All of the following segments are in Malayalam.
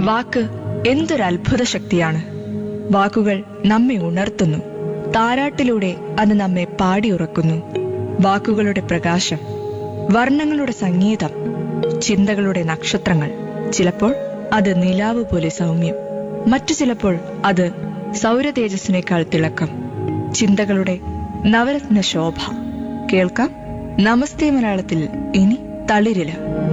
വാക്ക് എന്തൊരു അത്ഭുത ശക്തിയാണ് വാക്കുകൾ നമ്മെ ഉണർത്തുന്നു താരാട്ടിലൂടെ അത് നമ്മെ പാടിയുറക്കുന്നു വാക്കുകളുടെ പ്രകാശം വർണ്ണങ്ങളുടെ സംഗീതം ചിന്തകളുടെ നക്ഷത്രങ്ങൾ ചിലപ്പോൾ അത് നിലാവ് പോലെ സൗമ്യം മറ്റു ചിലപ്പോൾ അത് സൗരതേജസ്സിനേക്കാൾ തിളക്കം ചിന്തകളുടെ നവരത്ന ശോഭ കേൾക്കാം നമസ്തേ മലയാളത്തിൽ ഇനി തളിരില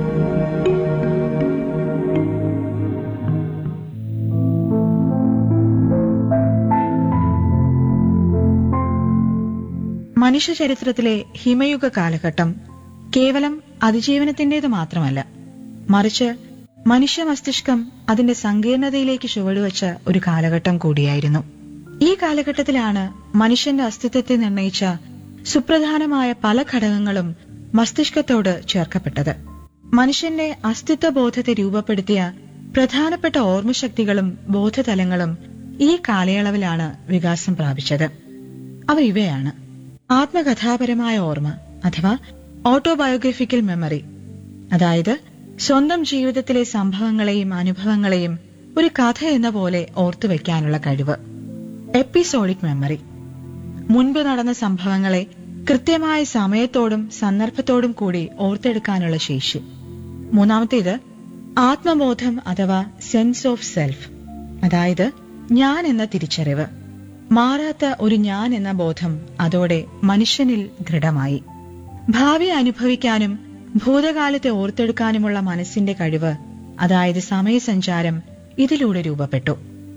മനുഷ്യ ചരിത്രത്തിലെ ഹിമയുഗ കാലഘട്ടം കേവലം അതിജീവനത്തിന്റേത് മാത്രമല്ല മറിച്ച് മനുഷ്യ മസ്തിഷ്കം അതിന്റെ സങ്കീർണതയിലേക്ക് ചുവടുവച്ച ഒരു കാലഘട്ടം കൂടിയായിരുന്നു ഈ കാലഘട്ടത്തിലാണ് മനുഷ്യന്റെ അസ്തിത്വത്തെ നിർണയിച്ച സുപ്രധാനമായ പല ഘടകങ്ങളും മസ്തിഷ്കത്തോട് ചേർക്കപ്പെട്ടത് മനുഷ്യന്റെ അസ്തിത്വ ബോധത്തെ രൂപപ്പെടുത്തിയ പ്രധാനപ്പെട്ട ഓർമ്മശക്തികളും ബോധതലങ്ങളും ഈ കാലയളവിലാണ് വികാസം പ്രാപിച്ചത് അവ ഇവയാണ് ആത്മകഥാപരമായ ഓർമ്മ അഥവാ ഓട്ടോബയോഗ്രഫിക്കൽ മെമ്മറി അതായത് സ്വന്തം ജീവിതത്തിലെ സംഭവങ്ങളെയും അനുഭവങ്ങളെയും ഒരു കഥ എന്ന പോലെ ഓർത്തുവെക്കാനുള്ള കഴിവ് എപ്പിസോഡിക് മെമ്മറി മുൻപ് നടന്ന സംഭവങ്ങളെ കൃത്യമായ സമയത്തോടും സന്ദർഭത്തോടും കൂടി ഓർത്തെടുക്കാനുള്ള ശേഷി മൂന്നാമത്തേത് ആത്മബോധം അഥവാ സെൻസ് ഓഫ് സെൽഫ് അതായത് ഞാൻ എന്ന തിരിച്ചറിവ് മാറാത്ത ഒരു ഞാൻ എന്ന ബോധം അതോടെ മനുഷ്യനിൽ ദൃഢമായി ഭാവി അനുഭവിക്കാനും ഭൂതകാലത്തെ ഓർത്തെടുക്കാനുമുള്ള മനസ്സിന്റെ കഴിവ് അതായത് സമയസഞ്ചാരം ഇതിലൂടെ രൂപപ്പെട്ടു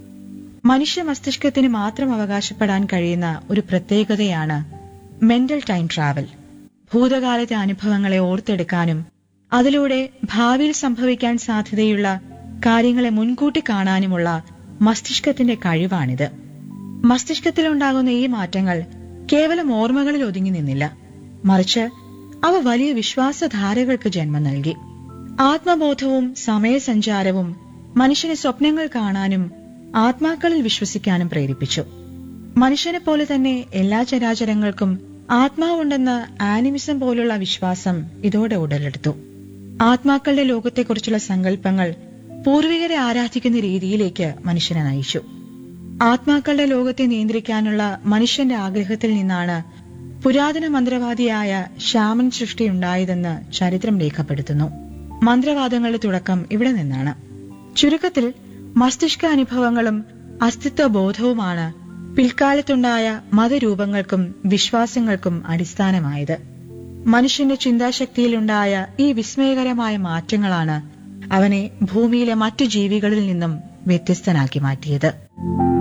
മനുഷ്യ മസ്തിഷ്കത്തിന് മാത്രം അവകാശപ്പെടാൻ കഴിയുന്ന ഒരു പ്രത്യേകതയാണ് മെന്റൽ ടൈം ട്രാവൽ ഭൂതകാലത്തെ അനുഭവങ്ങളെ ഓർത്തെടുക്കാനും അതിലൂടെ ഭാവിയിൽ സംഭവിക്കാൻ സാധ്യതയുള്ള കാര്യങ്ങളെ മുൻകൂട്ടി കാണാനുമുള്ള മസ്തിഷ്കത്തിന്റെ കഴിവാണിത് മസ്തിഷ്കത്തിലുണ്ടാകുന്ന ഈ മാറ്റങ്ങൾ കേവലം ഓർമ്മകളിൽ ഒതുങ്ങി നിന്നില്ല മറിച്ച് അവ വലിയ വിശ്വാസധാരകൾക്ക് ജന്മം നൽകി ആത്മബോധവും സമയസഞ്ചാരവും മനുഷ്യനെ സ്വപ്നങ്ങൾ കാണാനും ആത്മാക്കളിൽ വിശ്വസിക്കാനും പ്രേരിപ്പിച്ചു മനുഷ്യനെ പോലെ തന്നെ എല്ലാ ചരാചരങ്ങൾക്കും ആത്മാവുണ്ടെന്ന ആനിമിസം പോലുള്ള വിശ്വാസം ഇതോടെ ഉടലെടുത്തു ആത്മാക്കളുടെ ലോകത്തെക്കുറിച്ചുള്ള സങ്കല്പങ്ങൾ പൂർവികരെ ആരാധിക്കുന്ന രീതിയിലേക്ക് മനുഷ്യനെ നയിച്ചു ആത്മാക്കളുടെ ലോകത്തെ നിയന്ത്രിക്കാനുള്ള മനുഷ്യന്റെ ആഗ്രഹത്തിൽ നിന്നാണ് പുരാതന മന്ത്രവാദിയായ ശ്യാമൻ സൃഷ്ടിയുണ്ടായതെന്ന് ചരിത്രം രേഖപ്പെടുത്തുന്നു മന്ത്രവാദങ്ങളുടെ തുടക്കം ഇവിടെ നിന്നാണ് ചുരുക്കത്തിൽ മസ്തിഷ്ക അനുഭവങ്ങളും അസ്തിത്വ ബോധവുമാണ് പിൽക്കാലത്തുണ്ടായ മതരൂപങ്ങൾക്കും വിശ്വാസങ്ങൾക്കും അടിസ്ഥാനമായത് മനുഷ്യന്റെ ചിന്താശക്തിയിലുണ്ടായ ഈ വിസ്മയകരമായ മാറ്റങ്ങളാണ് അവനെ ഭൂമിയിലെ മറ്റു ജീവികളിൽ നിന്നും വ്യത്യസ്തനാക്കി മാറ്റിയത്